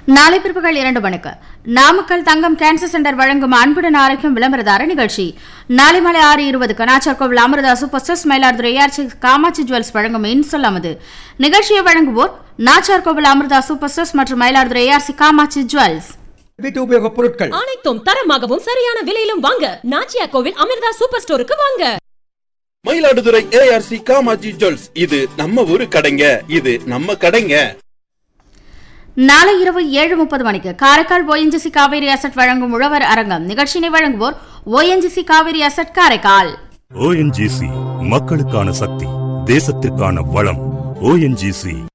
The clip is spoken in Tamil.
நாளை பிற்பகல் இரண்டு மணிக்கு நாமக்கல் தங்கம் கேன்சர் சென்டர் வழங்கும் அன்புடன் ஆரோக்கியம் விளம்பரதார நிகழ்ச்சி நாளை மாலை ஆறு இருபதுக்கு நாச்சார் கோவில் Amrita super stars Mayiladuthurai ARC Kamakshi jewels வழங்கும் இன்சொல்லாமது நிகழ்ச்சியை வழங்குவோர் நாச்சார் கோவில் அமிர்தா சூப்பர் ஸ்டர்ஸ் மற்றும் மயிலாடுதுறை ஏஆர்சி காமாட்சி ஜுவல்ஸ் வீட்டு உபயோகப் பொருட்கள் அனைத்தும் தரமாகவும் சரியான விலையிலும் வாங்க நாச்சியா கோவில் அமிர்தா சூப்பர் ஸ்டோருக்கு வாங்க மயிலாடுதுறை ஏஆர்சி காமாஜி ஜுவல்ஸ் இது நம்ம ஊரு கடைங்க இது நம்ம கடைங்க நாளை இரவு ஏழு முப்பது மணிக்கு காரைக்கால் ஓஎன்ஜிசி காவேரி அசட் வழங்கும் உழவர் அரங்கம் நிகழ்ச்சியினை வழங்குவோர் ONGC Cauvery asset Karaikal ONGC மக்களுக்கான சக்தி தேசத்திற்கான வளம் ஓஎன்ஜிசி